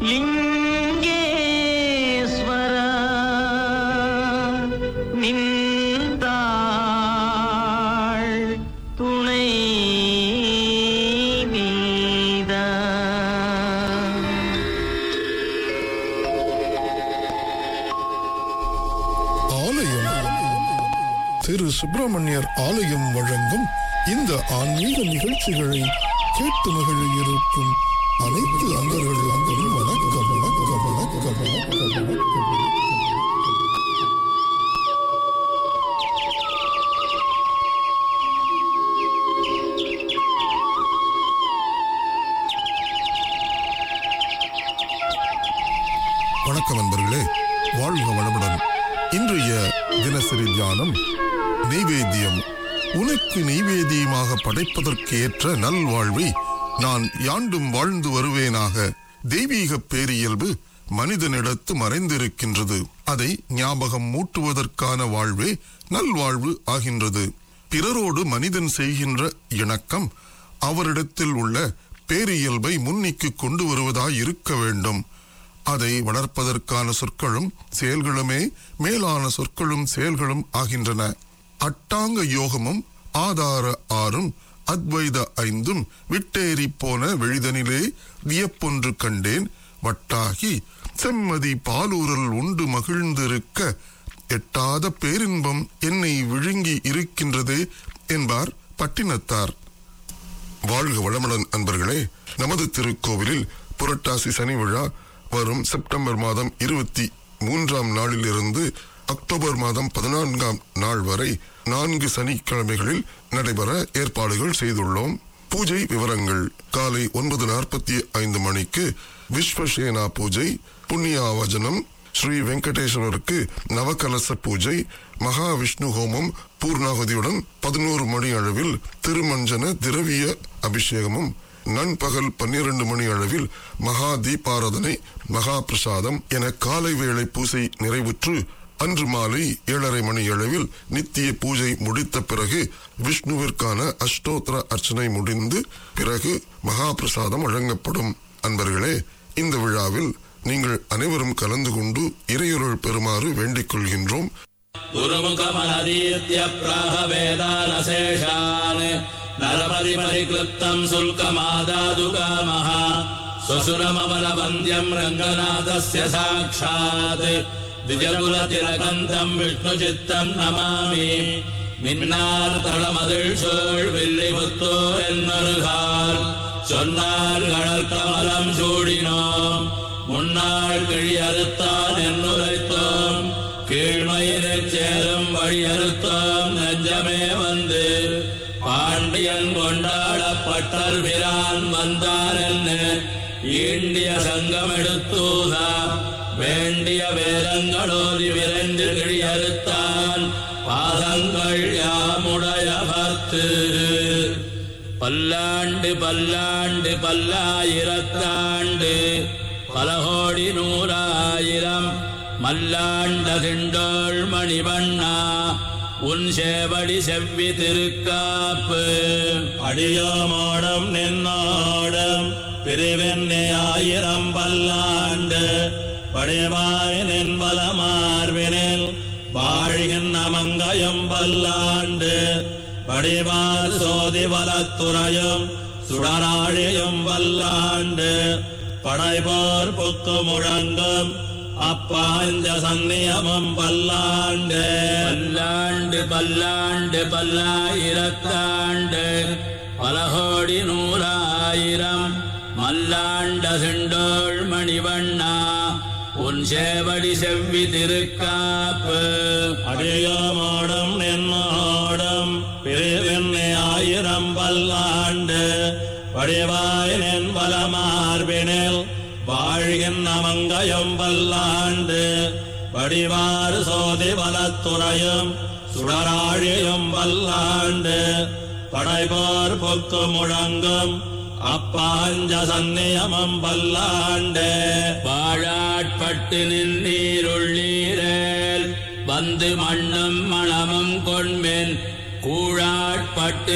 லிங்கேஸ்வர நின்றாள் துணை நீதா ஆலயம் திரு சுப்பிரமணியர் ஆலயம் வழங்கும் இந்த ஆன்மீக நிகழ்ச்சிகளை கேட்டு மகிழ இருக்கும் அனைத்து அன்பர்களுக்கும் வணக்கம் வணக்கம் வணக்கம் வணக்கம் வணக்கம் வணக்கம் அன்பர்களே வாழ்க வளமுடன் இன்றைய தினசரி தியானம் நெய்வேத்தியம் உனக்கு நெய்வேத்தியமாக படைப்பதற்கு ஏற்ற நல்வாழ்வை நான் யாண்டும் வாழ்ந்து வருவேனாக தெய்வீக பேரியல்பு மனிதனிடத்து மறைந்திருக்கின்றது அதை ஞாபகம் மூட்டுவதற்கான வாழ்வே நல்வாழ்வு ஆகின்றது பிறரோடு மனிதன் செய்கின்ற இணக்கம் அவரிடத்தில் உள்ள பேரியல்பை முன்னிக்கு கொண்டு வருவதாய் இருக்க வேண்டும் அதை வளர்ப்பதற்கான சொற்களும் செயல்களுமே மேலான சொற்களும் செயல்களும் ஆகின்றன அட்டாங்க யோகமும் ஆதார ஆறும் அத்வைத ஐந்தும் விட்டேறி போன வெளிதனிலே வியப்பொன்று கண்டேன் வட்டாகி செம்மதி பாலூரல் உண்டு மகிழ்ந்திருக்க எட்டாத பேரின்பம் என்னை விழுங்கி இருக்கின்றதே என்பார் பட்டினத்தார் வாழ்க வளமுடன் அன்பர்களே நமது திருக்கோவிலில் புரட்டாசி சனி விழா வரும் செப்டம்பர் மாதம் இருபத்தி மூன்றாம் நாளிலிருந்து அக்டோபர் மாதம் பதினான்காம் நாள் வரை நான்கு சனிக்கிழமைகளில் நடைபெற ஏற்பாடுகள் செய்துள்ளோம் பூஜை விவரங்கள் காலை ஒன்பது நாற்பத்தி ஐந்து மணிக்கு விஸ்வசேனா பூஜை புண்ணியாவஜனம் ஸ்ரீ வெங்கடேஸ்வரருக்கு நவகலச பூஜை மகாவிஷ்ணு ஹோமம் பூர்ணாகுதியுடன் பதினோரு மணி அளவில் திருமஞ்சன திரவிய அபிஷேகமும் நண்பகல் பன்னிரண்டு மணி அளவில் மகா தீபாராதனை மகா பிரசாதம் என காலை வேளை பூசை நிறைவுற்று அன்று மாலை ஏழரை மணி அளவில் நித்திய பூஜை முடித்த பிறகு விஷ்ணுவிற்கான அஷ்டோத்திர அர்ச்சனை முடிந்து பிறகு மகா பிரசாதம் வழங்கப்படும் அன்பர்களே இந்த விழாவில் நீங்கள் அனைவரும் கலந்து கொண்டு இறையொருள் பெறுமாறு வேண்டிக் கொள்கின்றோம் गुरुमुखमनदीत्य प्राह वेदानशेषान् नरपरिपरिक्लृप्तम् शुल्कमादादु कामः स्वसुरममलवन्द्यम् रङ्गनाथस्य साक्षात् द्विजकुलतिलकन्तम् विष्णुचित्तम् नमामि மின்னார் தளமதில் சோழ் வில்லிபுத்தோர் என்னருகார் சொன்னார் கடல் கமலம் சூடினோம் முன்னாள் கிழி அறுத்தான் என்னுரைத்தோம் கீழ்மயிரைச் சேரும் வழி அறுத்தோம் நெஞ்சமே வந்து பாண்டியன் கொண்டாடப்பட்டர் பிரான் வந்தார் என்ன ஈண்டிய சங்கம் எடுத்தூதா வேண்டிய வேதங்களோதி விரைந்து கிழியறுத்தான் பாதங்கள் யாமுடைய பத்து பல்லாண்டு பல்லாண்டு பல்லாயிரத்தாண்டு பல கோடி நூறாயிரம் மல்லாண்ட திண்டோள் மணிவண்ணா உன் சேவடி செவ்வி திருக்காப்பு அடியோமோடம் நின்னோடம் பிரிவெண்ணே ஆயிரம் பல்லாண்டு படைவாய் நின்பல மார்பினில் வாழ்கின்ற மங்கையும் பல்லாண்டு படிவார் சோதி வலத்துறையும் சுடராழியும் வல்லாண்டு படைபோர் புக்கு முழங்கும் அப்பா இந்த சந்நியமும் பல்லாண்டு பல்லாண்டு பல்லாண்டு பல்லாயிரத்தாண்டு பல கோடி நூறாயிரம் மல்லாண்ட செண்டோள் மணிவண்ணா உன் சேவடி செவ்வி திருக்காப்பு அடியோமோடும் நின்னோடும் பிரிவெண்ணே ஆயிரம் பல்லாண்டு வடிவாய் நின்பல மார்பினில் வாழ்கின்ற மங்கையும் பல்லாண்டு வடிவாறு சோதி வலத்துறையும் சுடராழியும் பல்லாண்டு படைபோர் பொக்கு முழங்கும் அப்பாஞ்ச சந்நியமம் பல்லாண்டு வாழாட்பட்டு நின்றீருள்ளீரேல் வந்து மண்ணும் மணமும் கொண்மென் கூழாட்பட்டு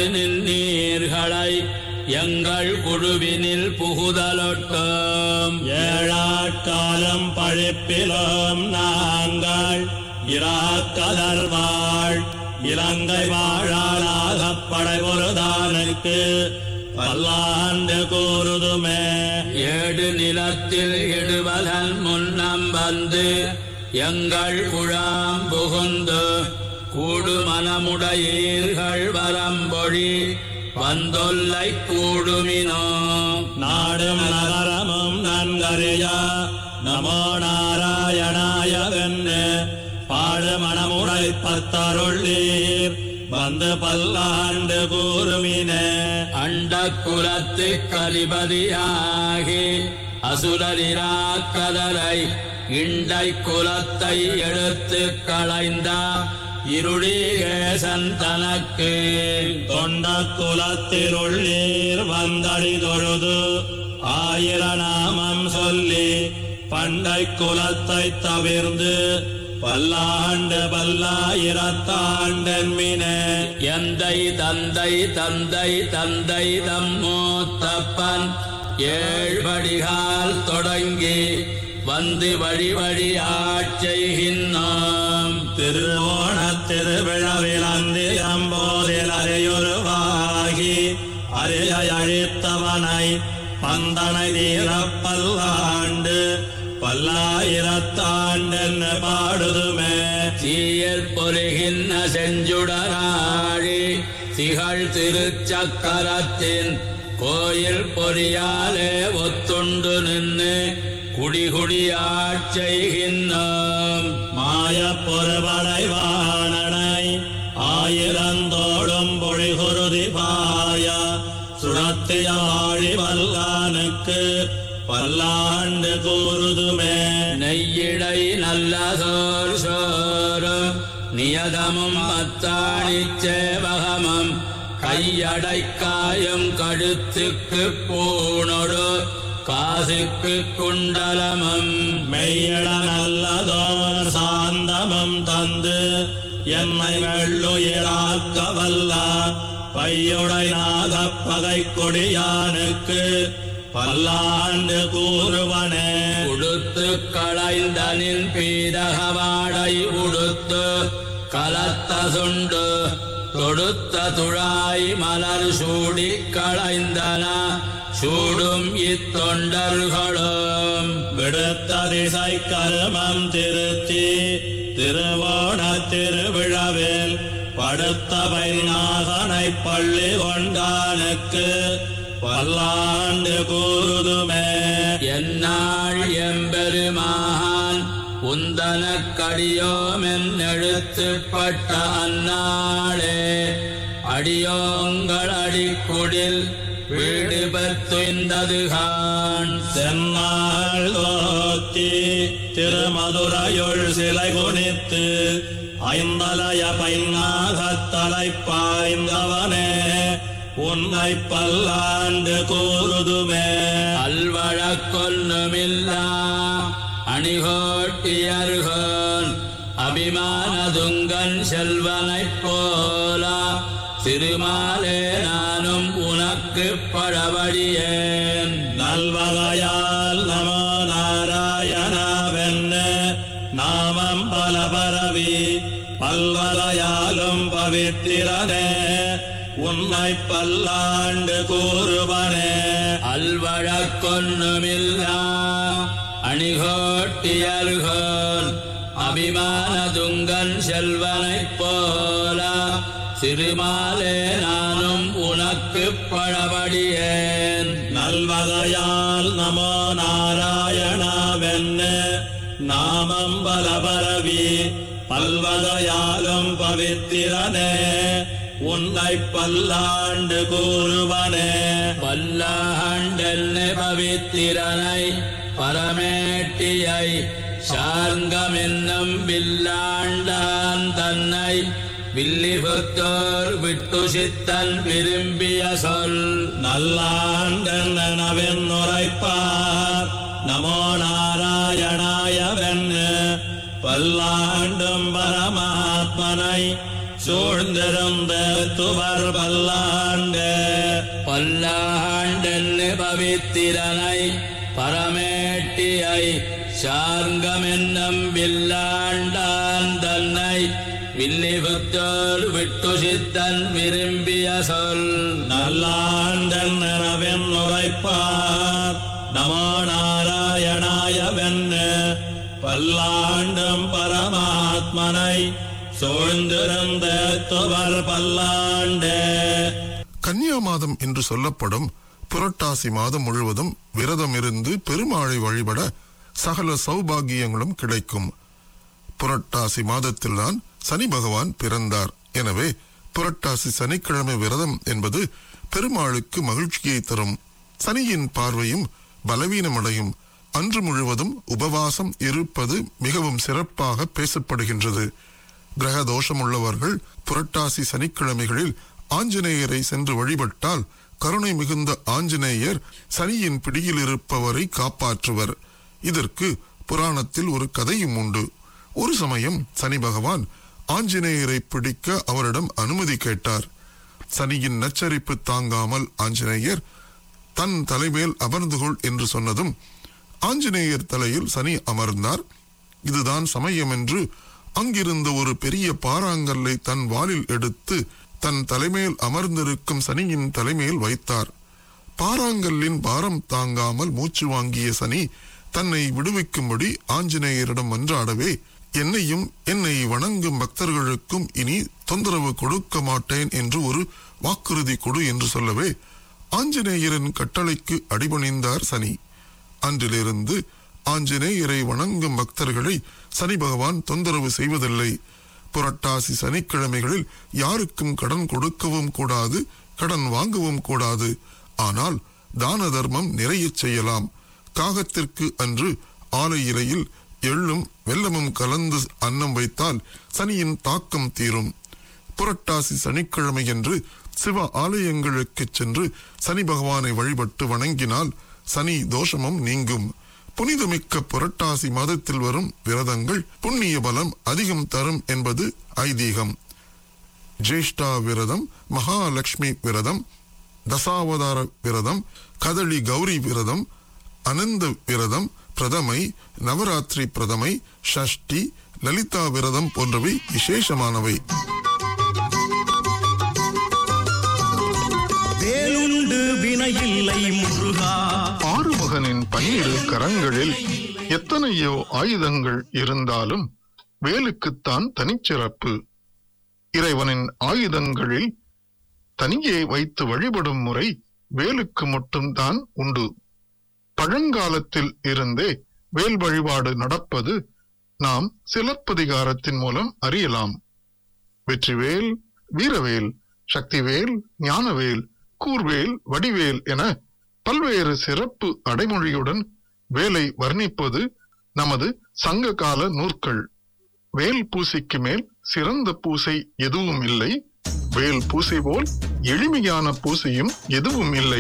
நின்றீர்களை எங்கள் குழுவினில் புகுதலொட்டும் ஏழாய் இராக்காலம் பழிப்பிலும் நாங்கள் இராக்கதர் வாழ் இலங்கை வாழாளாகப் படைபொருதானுக்கு பல்லாண்டு கூறுதுமே ஏடு நிலத்தில் இடுவதன் முன்னம் வந்து எங்கள் குழாம் புகுந்து கூடுமனமுடையீர்கள் வரம்பொழி வந்தொல்லை கூடுமினோ நாடும் நகரமும் நன்கறியா நமோ நாராயணாய வென்று பாடு மனமுடை பத்தருள்ளீர் வந்து பல்லாண்டு கூறுமினே அண்ட குலத்து கலிபதியாகி அசுரரிராக்கதரை இண்டை குலத்தை எடுத்து களைந்த இருளீகேசன் தனக்கு தொண்ட குலத்தில் உள்ளீர் வந்தடி தொழுது ஆயிர நாமம் சொல்லி பண்டை குலத்தை தவிர்ந்து பல்லாண்டு பல்லாயிரத்தாண்டன்மினே எந்தை தந்தை தந்தை தந்தை தம்மூத்தப்பன் ஏழ்வடிகால் தொடங்கி வந்து வழி வழி ஆட்செய்கின்றோம் திருவோண திருவிழாவில் அந்தி அம்போதில் அறையுருவாகி அறைய அழித்தவனை பந்தனை தீரப்பல்லாண்டு பல்லாயிரத்தாண்டென்று பாடுதுமே தீயர் பொருகின்ற செஞ்சுடராழி திகழ் திருச்சக்கரத்தின் கோயில் பொறியாலே ஒத்துண்டு நின்று குடிகுடியாட்செய்கின்றோம் மாயப் பொறுபடை வாணனை ஆயிரந்தோடும் பொழிகுருதி பாய சுழத்திய ஆழி வல்லானுக்கு பல்லாண்டு கூறுதுமே நெய்யிடை நல்ல சோர் சோறும் நியதமும் அத்தாணி சேவகமும் கையடைக்காயும் கழுத்துக்கு பூணொடு காசுக்கு குண்டலமும் மெய்யட நல்லதோர் சாந்தமும் தந்து என்னை வெள்ளுயிராக்க வல்ல பையுடை நாகப் பகை கொடியானுக்கு பல்லாண்டு கூறுவனே உடுத்து களைந்தனின் பீதகவாடை உடுத்து கலத்த சுண்டு தொடுத்த துழாய் மலர் சூடி களைந்தன சூடும் இத்தொண்டர்களும் விடுத்த திசை கருமம் திருத்தி திருவோண திருவிழாவில் படுத்த பைநாகனை பள்ளி கொண்டானுக்கு பல்லாண்டு கூறுதுமே என்னாள் எம்பெருமான் உந்தனக்கடியோமென்னெழுத்துப்பட்ட அந்நாளே அடியோங்கள் அடிக்குடில் வீடு பெற்றுந்ததுகான் சென்னாள் தோத்தி திருமதுரையுள் சிலை குனித்து ஐந்தலைய பைநாகத்தலை பாய்ந்தவனே உன்னை பல்லாண்டு கூறுதுமே அல்வழக்கொன்னுமில்லா அணிகோட்டியர்கோன் அபிமானதுங்கன் செல்வனைப் போல திருமாலே நானும் உனக்கு பழவடியேன் நல்வகையால் நமோ நாராயணவென்னு நாமம் பல பரவி பல்வகையாலும் பவித்திரனே உன்னை பல்லாண்டு கூறுவனே அல்வழக்கொன்னுமில்லா அணிகோட்டியர்கோன் அபிமானதுங்கன் செல்வனைப் போல திருமாலே நானும் உனக்கு பழபடியேன் நல்வகையால் நமோ நாராயணவென்னு நாமம் பல பரவி பல்வகையாலும் பவித்திரனே உன்னை பல்லாண்டு கூறுவனே பல்லாண்டெல்லை பவித்திரனை பரமேட்டியை சார்கமென்னும் வில்லாண்டான் தன்னை வில்லிபுத்தோர் விட்டு சித்தன் விரும்பிய சொல் நல்லாண்டனவின் உரைப்பார் நமோ நாராயணாய வென்று பல்லாண்டும் பரமாத்மனை சூழ்ந்திருந்த துவர் பல்லாண்டு பல்லாண்டெல்லு பவித்திரனை பரமேட்டி வேட்டியை சார்ங்கமென்னும் வில்லாண்டான் தன்னை வில்லிபுத்தோர் விட்டு சித்தன் விரும்பிய சொல் நல்லாண்டன் நிறவென் உரைப்பார் நமோ நாராயணாய வென்னு பல்லாண்டும் பரமாத்மனை சூழ்ந்திருந்த துவர் பல்லாண்டே கன்னியா மாதம் என்று சொல்லப்படும் புரட்டாசி மாதம் முழுவதும் விரதம் இருந்து பெருமாளை வழிபட சகல சௌபாகியங்களும் கிடைக்கும் புரட்டாசி மாதத்தில்தான் சனி பகவான் பிறந்தார் எனவே புரட்டாசி சனிக்கிழமை விரதம் என்பது பெருமாளுக்கு மகிழ்ச்சியை தரும் சனியின் பார்வையும் பலவீனமடையும் அன்று முழுவதும் உபவாசம் இருப்பது மிகவும் சிறப்பாக பேசப்படுகின்றது கிரக தோஷமுள்ளவர்கள் புரட்டாசி சனிக்கிழமைகளில் ஆஞ்சநேயரை சென்று வழிபட்டால் கருணை மிகுந்த ஆஞ்சநேயர் சனியின் பிடியில் இருப்பவரை காப்பாற்றுவர் இதற்கு புராணத்தில் ஒரு கதையும் உண்டு ஒரு சமயம் சனி பகவான் ஆஞ்சநேயரை பிடிக்க அவரிடம் அனுமதி கேட்டார் சனியின் நச்சரிப்பு தாங்காமல் ஆஞ்சநேயர் தன் தலைமேல் அமர்ந்து கொள் என்று சொன்னதும் ஆஞ்சநேயர் தலையில் சனி அமர்ந்தார் இதுதான் சமயம் என்று அங்கிருந்த ஒரு பெரிய பாறாங்கல்லை தன் வாலில் எடுத்து தன் தலைமேல் அமர்ந்திருக்கும் சனியின் தலைமேல் வைத்தார் பாறாங்கல்லின் பாரம் தாங்காமல் மூச்சு வாங்கிய சனி தன்னை விடுவிக்கும்படி ஆஞ்சநேயரிடம் மன்றாடவே என்னையும் என்னை வணங்கும் பக்தர்களுக்கும் இனி தொந்தரவு கொடுக்க மாட்டேன் என்று ஒரு வாக்குறுதி கொடு என்று சொல்லவே ஆஞ்சநேயரின் கட்டளைக்கு அடிபணிந்தார் சனி அன்றிலிருந்து ஆஞ்சநேயரை வணங்கும் பக்தர்களை சனி பகவான் தொந்தரவு செய்வதில்லை புரட்டாசி சனிக்கிழமைகளில் யாருக்கும் கடன் கொடுக்கவும் கூடாது கடன் வாங்கவும் கூடாது ஆனால் தான தர்மம் நிறைய செய்யலாம் காகத்திற்கு அன்று ஆலை இலையில் எள்ளும் வெல்லமும் கலந்து அன்னம் வைத்தால் சனியின் தாக்கம் தீரும் புரட்டாசி சனிக்கிழமையன்று சிவ ஆலயங்களுக்கு சென்று சனி பகவானை வழிபட்டு வணங்கினால் சனி தோஷமும் நீங்கும் புனிதமிக்க புரட்டாசி மாதத்தில் வரும் விரதங்கள் புண்ணிய பலம் அதிகம் தரும் என்பது ஐதீகம் ஜேஷ்டா விரதம் மகாலட்சுமி விரதம் தசாவதார விரதம் கதளி கௌரி விரதம் அனந்த விரதம் பிரதமை நவராத்திரி பிரதமை ஷஷ்டி லலிதா விரதம் போன்றவை விசேஷமானவை வேலுண்டு வினையில்லை முருகா ஆறுமுகனின் பன்னிரு கரங்களில் எத்தனையோ ஆயுதங்கள் இருந்தாலும் வேலுக்குத்தான் தனிச்சிறப்பு இறைவனின் ஆயுதங்களில் தனியே வைத்து வழிபடும் முறை வேலுக்கு மட்டும்தான் உண்டு பழங்காலத்தில் இருந்தே வேல் வழிபாடு நடப்பது நாம் சிலப்பதிகாரத்தின் மூலம் அறியலாம் வெற்றிவேல் வீரவேல் சக்திவேல் ஞானவேல் கூர்வேல் வடிவேல் என பல்வேறு சிறப்பு அடைமொழியுடன் வேலை வர்ணிப்பது நமது சங்க கால நூற்கள் வேல் பூசைக்கு மேல் சிறந்த பூசை எதுவும் இல்லை வேல் பூசை போல் எளிமையான பூசையும் எதுவும் இல்லை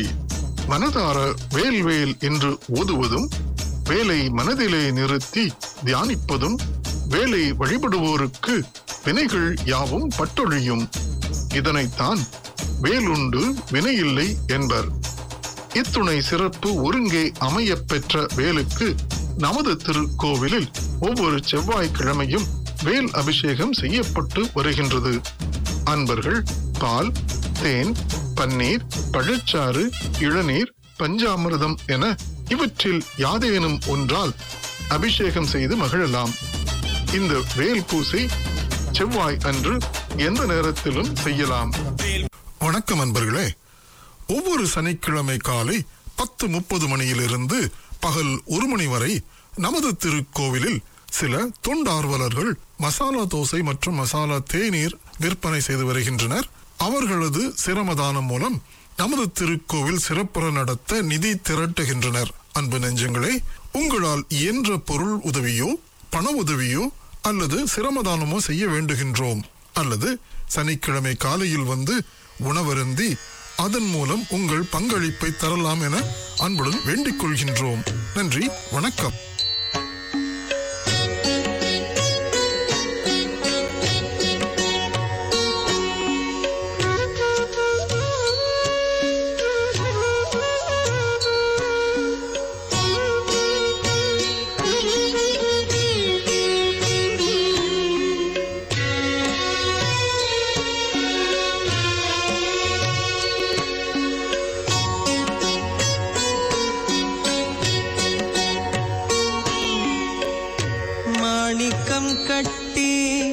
மனதார வேல் வேல் என்று ஓதுவதும் வேலை மனதிலே நிறுத்தி தியானிப்பதும் வேலை வழிபடுவோருக்கு வினைகள் யாவும் பட்டொழியும் இதனைத்தான் வேலுண்டு வினையில்லை என்பர் இத்துணை சிறப்பு ஒருங்கே அமையப் பெற்ற வேலுக்கு நமது திருக்கோவிலில் ஒவ்வொரு செவ்வாய்க்கிழமையும் வேல் அபிஷேகம் செய்யப்பட்டு வருகின்றது அன்பர்கள் பால் தேன் பன்னீர் பழச்சாறு இளநீர் பஞ்சாமிர்தம் என இவற்றில் யாதேனும் ஒன்றால் அபிஷேகம் செய்து மகிழலாம் இந்த வேல் பூசை செவ்வாய் அன்று எந்த நேரத்திலும் செய்யலாம் வணக்கம் அன்பர்களே ஒவ்வொரு சனிக்கிழமை காலை பத்து முப்பது மணியிலிருந்து பகல் ஒரு மணி வரை நமது திருக்கோவிலில் சில தொண்டார்வலர்கள் மசாலா தோசை மற்றும் மசாலா தேநீர் விற்பனை செய்து வருகின்றனர் அவர்களது சிரமதானம் மூலம் நமது திருக்கோவில் சிறப்புற நடத்த நிதி திரட்டுகின்றனர் அன்பு நெஞ்சங்களே உங்களால் இயன்ற பொருள் உதவியோ பண உதவியோ அல்லது சிரமதானமோ செய்ய வேண்டுகின்றோம் அல்லது சனிக்கிழமை காலையில் வந்து உணவருந்தி அதன் மூலம் உங்கள் பங்களிப்பை தரலாம் என அன்புடன் வேண்டிக் கொள்கின்றோம் நன்றி வணக்கம் மாணிக்கம் கட்டி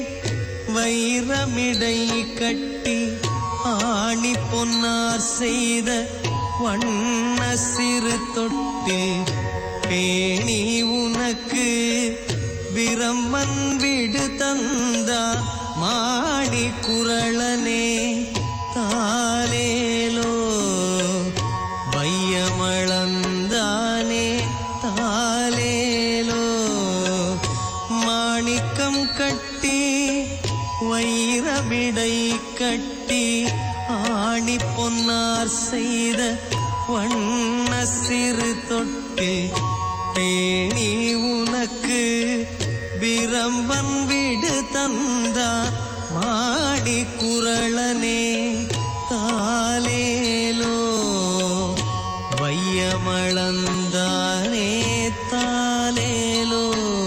வைரமிடை கட்டி ஆணி பொன்னார் செய்த வண்ண சிறு தொட்டு பேணி உனக்கு பிரம்மன் விடு தந்தா மாடி குரளனே தாலேலோ வையமளந்தானே தாலேலோ மாணிக்கம் கட்டி வைரவிடை கட்டி ஆணி பொன்னார் செய்த வண்ண சிறு தொட்டு பேணி உனக்கு பிரம்பன் விடு தந்தா மாடி குரளனே தாலேலோ வையமளந்தானே தாலேலோ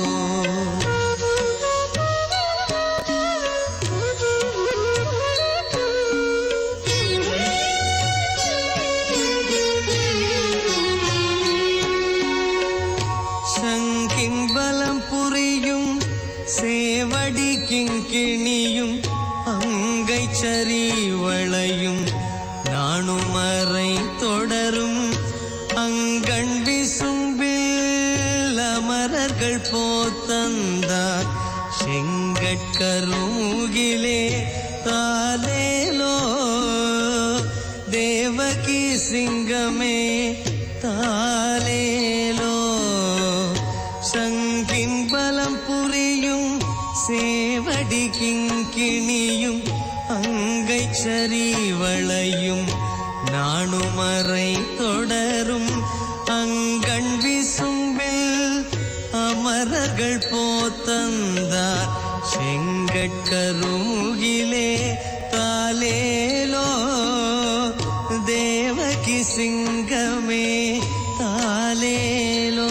சங்கின் பலம் புரியும் சேவடி கிங்கிணியும் அங்கை சரிவளையும் நாணுமறை தொடரும் அங்கண் விசும்பில் அமரர்கள் போத்தந்தார் செங்கட்கருமுகிலே தாலேலோ தேவகி சிங்கமே தாலேலோ சங்கின் பலம் புரியும் சேவடி கிங்கிணியும் அங்கை சரிவளையும் நாணுமறை தொடரும் அங்கண் விசும்பில் அமரர்கள் போத்தந்தார் செங்கட்கருமுகிலே தாலேலோ தேவகி சிங்கமே தாலேலோ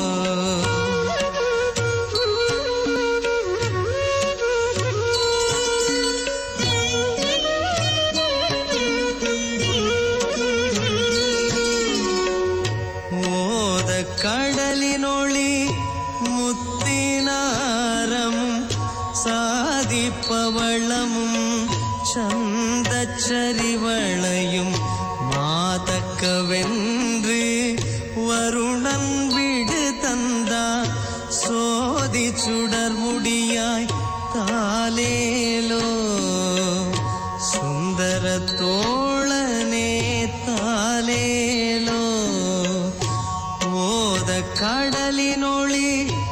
மோத கடலினொளி முத்தினாரமும் சாதிப்பவளமும் சந்தச்சரிவளையும் மாதக்கவென்று வருணன் விடு தந்தா சோதி சுடர் முடியாய் தாலேலோ சுந்தர தோழனே தாலேலோ மோத கடலினொளி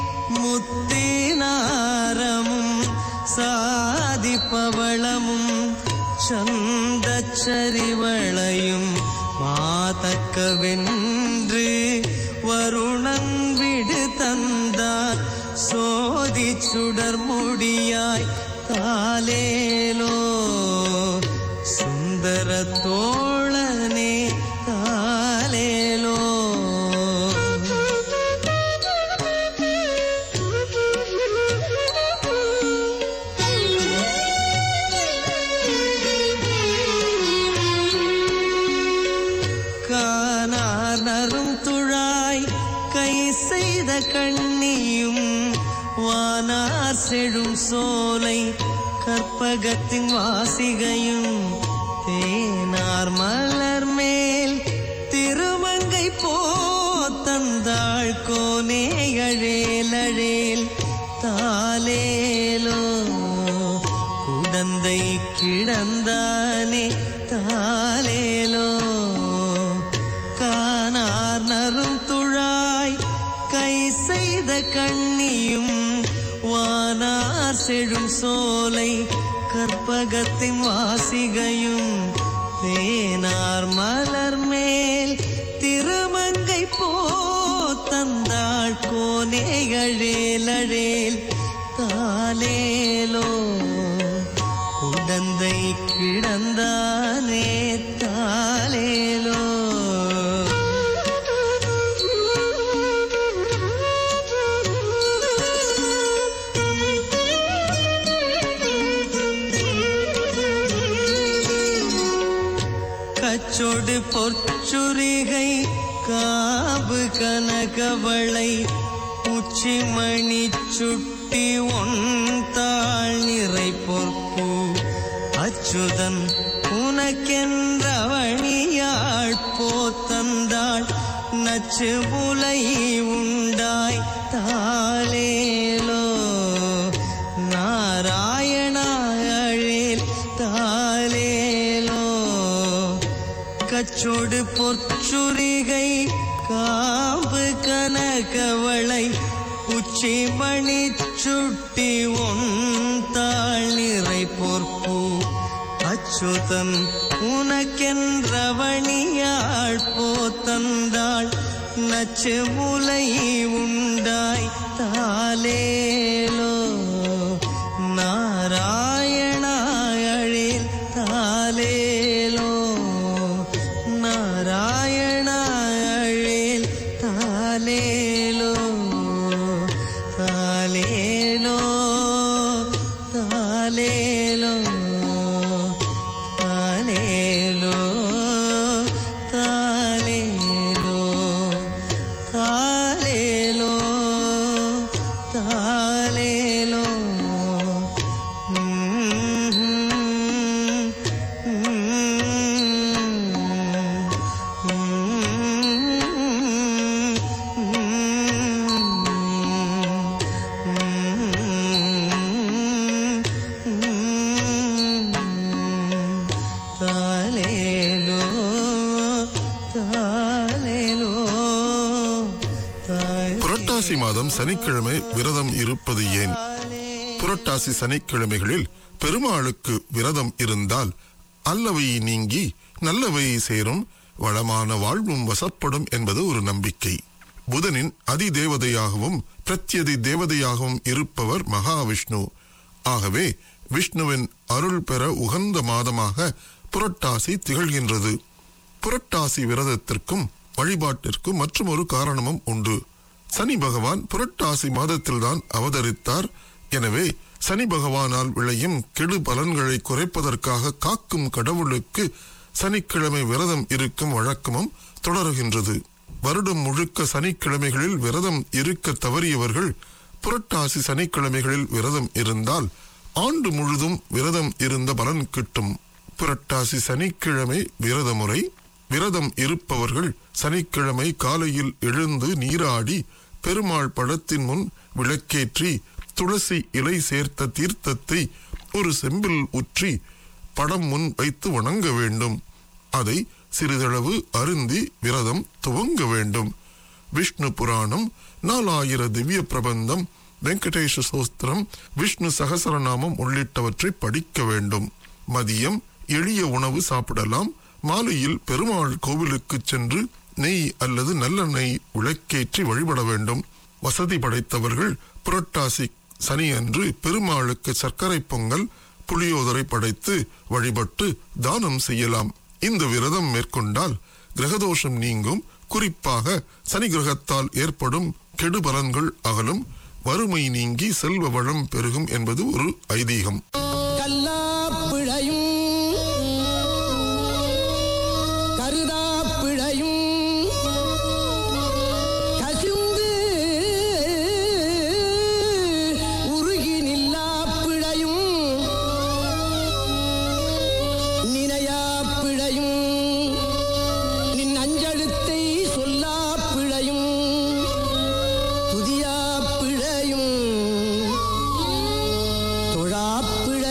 முத்தினாரமும் சாதிப்பவளமும் சந்தச்சரிவளையும் மாதக்கவென்று வருணன் விடு தந்தார் சோதி சுடர் முடியாய் தாலேலோ சுந்தர தோழனே தாலேலோ கானார் நரும் துழாய் கை செய்த கண்ணியும் வானார் செழும் சோலை கற்பகத்தின் வாசிகையும் தேனார் மலர் மேல் திருமங்கை போத்தந்தாள் கோனே அழேல் தாலேலோ குடந்தை கிடந்தானே தாலேலோ கானார் நரும் துழாய் கை செய்த கண்ணியும் வானார் செழும் சோலை கற்பகத்தின் வாசிகையும் தேனார் மலர் மேல் திருமங்கை போத்தந்தாள் கோனே அழேல் தாலேலோ குடந்தை கிடந்தானே தாலேலோ கச்சொடு பொற்சுரிகை காபு கனகவளை உச்சிமணி சுட்டி சுட்டி ஒன் தாழ் நிறை பொற்பு அச்சுதன் உனக்கென்றவணியாள் போத்தந்தாள் நச்சு முலை உண்டாய் தாலேலோ நாராயணாயழேல் தாலேலோ கச்சோடு பொற்சுரிகை காம்பு கனகவளை உச்சி மணி சுட்டி ஒன் தாழ் நிறை பொற்பு அச்சுதன் உனக்கென்றவணியாள் போத்தந்தாள் நச்சு முலை உண்டாய் தாலேலோ நாராயணாயழில் தாலேலோ நாராயணாயழில் தாலேலோ தாலேலோ தாலேலோ தாலேலோ தாலேலோ தாலேலோ தாலேலோ தாலேலோ தாலேலோ தாலேலோ புரட்டாசி மாதம் சனிக்கிழமை விரதம் இருப்பது ஏன் புரட்டாசி சனிக்கிழமைகளில் பெருமாளுக்கு விரதம் இருந்தால் அல்லவை நீங்கி நல்லவை சேரும் வளமான வாழ்வும் வசப்படும் என்பது ஒரு நம்பிக்கை புதனின் அதி தேவதையாகவும் பிரத்யதி தேவதையாகவும் இருப்பவர் மகாவிஷ்ணு ஆகவே விஷ்ணுவின் அருள் பெற உகந்த மாதமாக புரட்டாசி திகழ்கின்றது புரட்டாசி விரதத்திற்கும் வழிபாட்டிற்கும் மற்றும் ஒரு காரணமும் உண்டு சனி பகவான் புரட்டாசி மாதத்தில்தான் அவதரித்தார் எனவே சனி பகவானால் விளையும் கெடு பலன்களை குறைப்பதற்காக காக்கும் கடவுளுக்கு சனிக்கிழமை விரதம் இருக்கும் வழக்கமும் தொடருகின்றது வருடம் முழுக்க சனிக்கிழமைகளில் விரதம் இருக்க தவறியவர்கள் புரட்டாசி சனிக்கிழமைகளில் விரதம் இருந்தால் ஆண்டு முழுதும் விரதம் இருந்த பலன் கிட்டும் புரட்டாசி சனிக்கிழமை விரத முறை விரதம் இருப்பவர்கள் சனிக்கிழமை காலையில் எழுந்து நீராடி பெருமாள் படத்தின் முன் விளக்கேற்றி துளசி இலை சேர்த்த தீர்த்தத்தை ஒரு செம்பில் ஊற்றி படம் முன் வைத்து வணங்க வேண்டும் அதை சிறிதளவு அருந்தி விரதம் துவங்க வேண்டும் விஷ்ணு புராணம் நாலாயிர திவ்ய பிரபந்தம் வெங்கடேஷ சோஸ்திரம் விஷ்ணு சகசரநாமம் உள்ளிட்டவற்றை படிக்க வேண்டும் மதியம் எளிய உணவு சாப்பிடலாம் மாலையில் பெருமாள் கோவிலுக்கு சென்று நெய் அல்லது நல்லெண்ணெய் விளக்கேற்றி வழிபட வேண்டும் வசதி படைத்தவர்கள் புரட்டாசி சனி அன்று பெருமாளுக்கு சர்க்கரை பொங்கல் புளியோதரை படைத்து வழிபட்டு தானம் செய்யலாம் இந்த விரதம் மேற்கொண்டால் கிரகதோஷம் நீங்கும் குறிப்பாக சனி கிரகத்தால் ஏற்படும் கெடு பலன்கள் அகலும் வறுமை நீங்கி செல்வ வளம் பெருகும் என்பது ஒரு ஐதீகம் கல்லாப்பிழையும் கருதாப்பிழையும் கசிந்து உருகி நில்லாப்பிழையும் நினையாப்பிழையும் நின் அஞ்செழுத்தை சொல்லாப்பிழையும் துதியாப்பிழையும் தொழாப்பிழையும்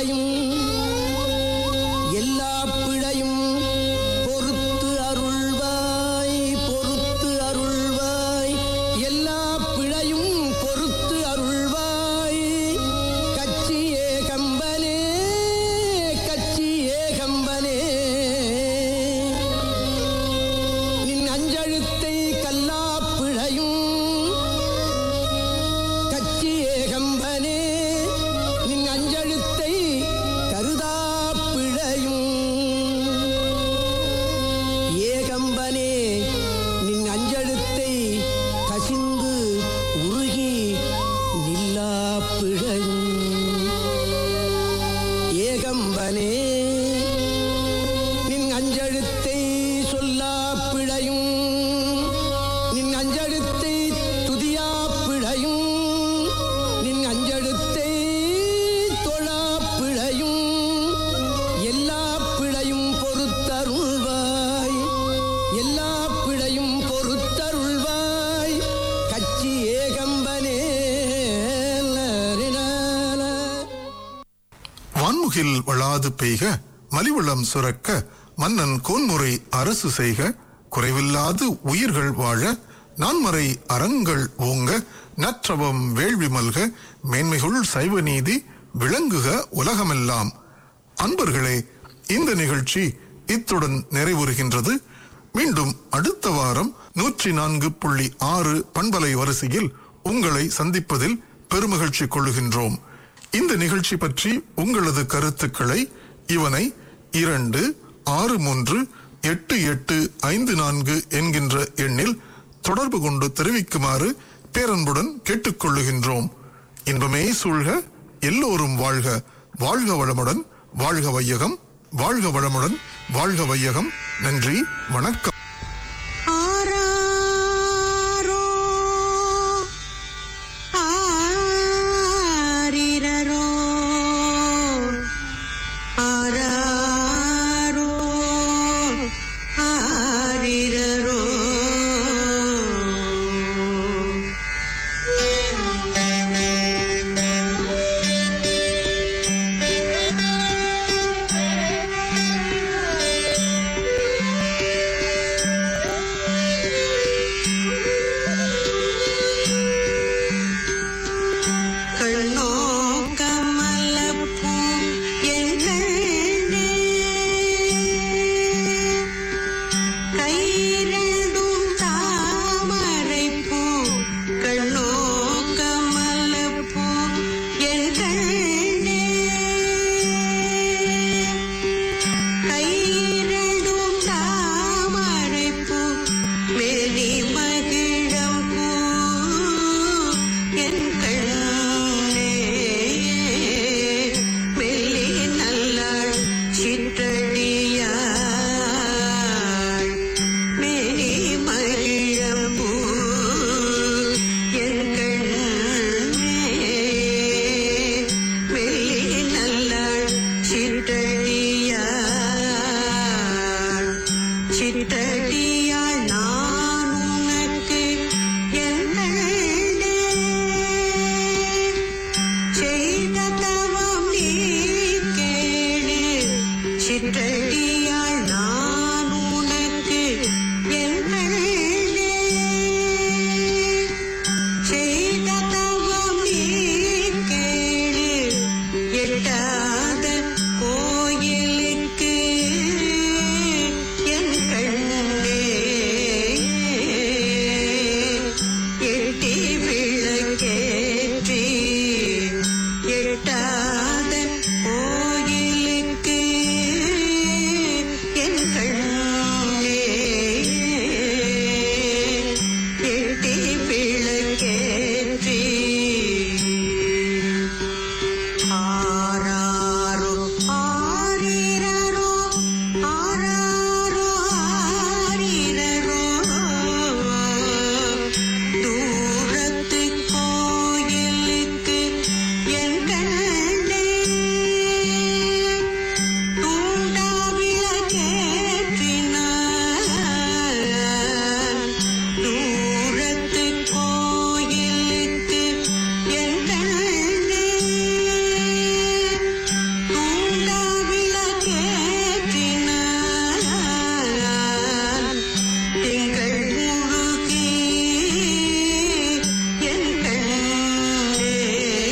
வான்முகில் வளாது பெய்க மலிவளம் சுரக்க மன்னன் கோன்முறை அரசு செய்க குறைவில்லாது உயிர்கள் வாழ நான்மறை அறங்கள் ஓங்க நற்றவம் வேள்வி மல்க மேன்மைகுள் சைவ நீதி விளங்குக உலகமெல்லாம் அன்பர்களே இந்த நிகழ்ச்சி இத்துடன் நிறைவுறுகின்றது மீண்டும் அடுத்த வாரம் நூற்றி நான்கு புள்ளி ஆறு பண்பலை வரிசையில் உங்களை சந்திப்பதில் பெருமகிழ்ச்சி கொள்ளுகின்றோம் இந்த நிகழ்ச்சி பற்றி உங்களது கருத்துக்களை இவனை இரண்டு ஆறு மூன்று எட்டு எட்டு ஐந்து நான்கு என்கின்ற எண்ணில் தொடர்பு கொண்டு தெரிவிக்குமாறு பேரன்புடன் கேட்டுக்கொள்ளுகின்றோம் இன்பமே சூழ்க எல்லோரும் வாழ்க வாழ்க வளமுடன் வாழ்க வையகம் வாழ்க வளமுடன் வாழ்க வையகம் நன்றி வணக்கம் ஆராரோ ஆரிரரோ ஆராரோ ஆரிரரோ கண்ணோ கமலப்பூ என் கண்ணே கைரண்டும் தாமரைப்பூ கண்ணோ கமலப்பூ என் கண்ணே கைரண்டும் தாமரைப்பூ மெலி மகிழம் பூ என் கண்ணே